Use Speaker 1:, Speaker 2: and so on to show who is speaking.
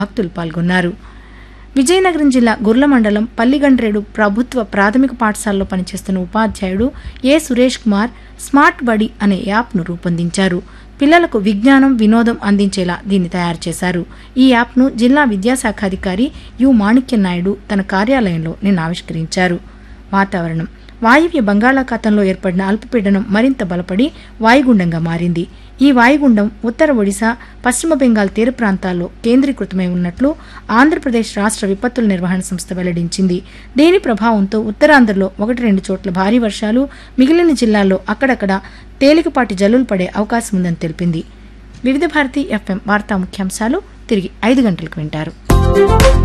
Speaker 1: భక్తులు పాల్గొన్నారు విజయనగరం జిల్లా గుర్ల మండలం పల్లిగండ్రేడు ప్రభుత్వ ప్రాథమిక పాఠశాలలో పనిచేస్తున్న ఉపాధ్యాయుడు ఏ సురేష్ కుమార్ స్మార్ట్ బడి అనే యాప్ను రూపొందించారు పిల్లలకు విజ్ఞానం వినోదం అందించేలా దీన్ని తయారు చేశారు ఈ యాప్ను జిల్లా విద్యాశాఖాధికారి యు మాణిక్యం నాయుడు తన కార్యాలయంలో నిన్న ఆవిష్కరించారు వాతావరణం వాయువ్య బంగాళాఖాతంలో ఏర్పడిన అల్పపీడనం మరింత బలపడి వాయుగుండంగా మారింది ఈ వాయుగుండం ఉత్తర ఒడిశా పశ్చిమ బెంగాల్ తీర ప్రాంతాల్లో కేంద్రీకృతమై ఉన్నట్లు ఆంధ్రప్రదేశ్ రాష్ట్ర విపత్తుల నిర్వహణ సంస్థ వెల్లడించింది దీని ప్రభావంతో ఉత్తరాంధ్రలో ఒకటి రెండు చోట్ల భారీ వర్షాలు మిగిలిన జిల్లాల్లో అక్కడక్కడ తేలికపాటి జల్లులు పడే అవకాశం ఉందని తెలిపింది వివిధ భారతి ఎఫ్ఎం వార్తా ముఖ్యాంశాలు తిరిగి ఐదు గంటలకు వింటారు